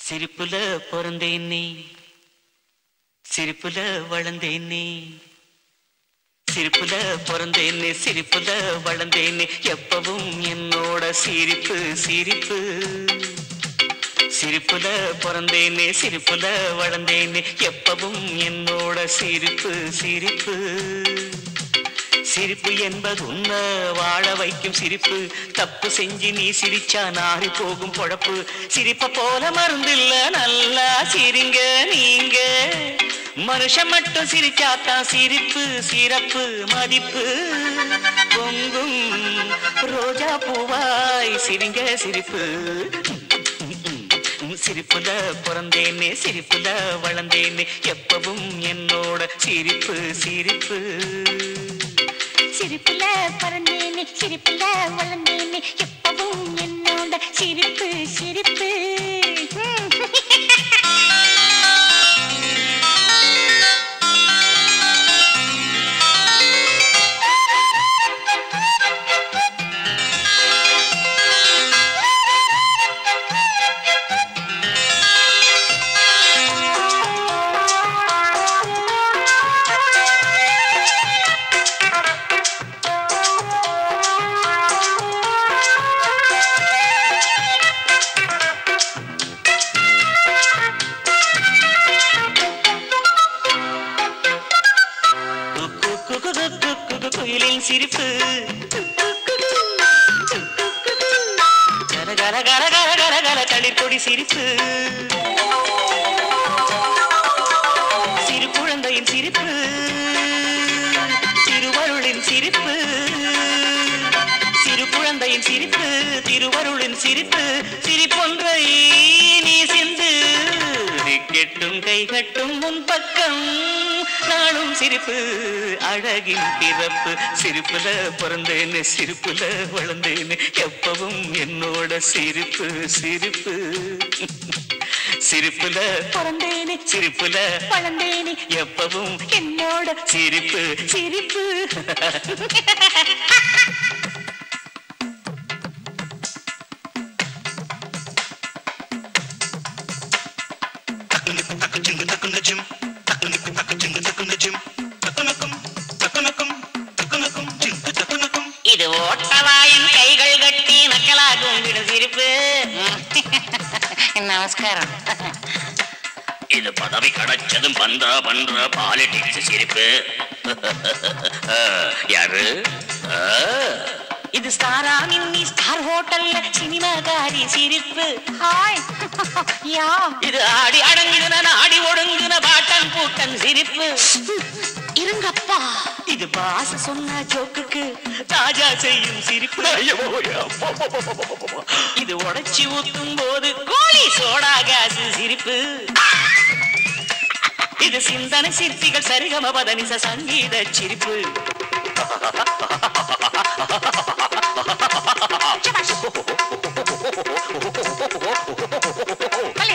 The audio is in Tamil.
சிரிப்புல பிறந்தேன் நீ சிரிப்புல வளர்ந்தேன் நீ சிரிப்புல பிறந்தேன்னு சிரிப்புல வளர்ந்தேன்னு எப்பவும் என்னோட சிரிப்பு சிரிப்பு சிரிப்புல பிறந்தேன்னு சிரிப்புல வளர்ந்தேன்னு எப்பவும் என்னோட சிரிப்பு சிரிப்பு சிரிப்பு என்பது உன்ன வாழ வைக்கும் சிரிப்பு தப்பு செஞ்சு நீ சிரிச்சா நாரி போகும் பொழப்பு சிரிப்ப போல மருந்தில்ல நல்லா சிரிங்க நீங்க மனுஷன் மட்டும் சிரிச்சாத்தான் சிரிப்பு சிறப்பு மதிப்பு பொங்கும் ரோஜா பூவாய் சிரிங்க சிரிப்பு சிரிப்புல பிறந்தேனே சிரிப்புல வளர்ந்தேனே எப்பவும் என்னோட சிரிப்பு சிரிப்பு சிரிப்புல பறந்தேனே சிரிப்புல வளர்ந்தேனே எப்பவும் என்னோட சிரிப்பு சிரிப்பு குக்கு குக்கு குக்கு குக்கு குயிலின் சிரிப்பு கர கர கர கர கர கர களிர்கொடி சிரிப்பு சிறு குழந்தையின் சிரிப்பு திருவருளின் சிரிப்பு சிறு குழந்தையின் சிரிப்பு திருவருளின் சிரிப்பு சிரிப்பொன்றை நீ சிந்து கெட்டும் கை கட்டும் முன் பக்கம் நாளும் சிரிப்பு அழகின் பிறப்பு சிரிப்புல பிறந்தேன்னு சிரிப்புல வளர்ந்தேன்னு எப்பவும் என்னோட சிரிப்பு சிரிப்பு சிரிப்புல பிறந்தேனே சிரிப்புல வளர்ந்தேனே எப்பவும் என்னோட சிரிப்பு சிரிப்பு இது ஓட்டவாயின் கைகள் கட்டி நக்கலாகும் விடும் சிரிப்பு நமஸ்காரம் இது பதவி கிடைச்சதும் பண்ற பண்ற பாலிடிக்ஸ் சிரிப்பு யாரு ஆ, இது ஸ்டாரா மின்னி ஸ்டார் ஹோட்டல்ல சினிமாகாரி சிரிப்பு ஹாய் யா இது ஆடி அடங்குன நாடி ஒடுங்குன பாட்டன் கூட்டன் சிரிப்பு இருங்கப்பா இது பாச சொன்ன ஜோக்குக்கு ராஜா செய்யும் சிரிப்பு இது உடைச்சி ஊத்தும் போது கோழி சோடா காசு சிரிப்பு இது சிந்தனை சிற்பிகள் சரிகம பதனிச சங்கீத சிரிப்பு பலே.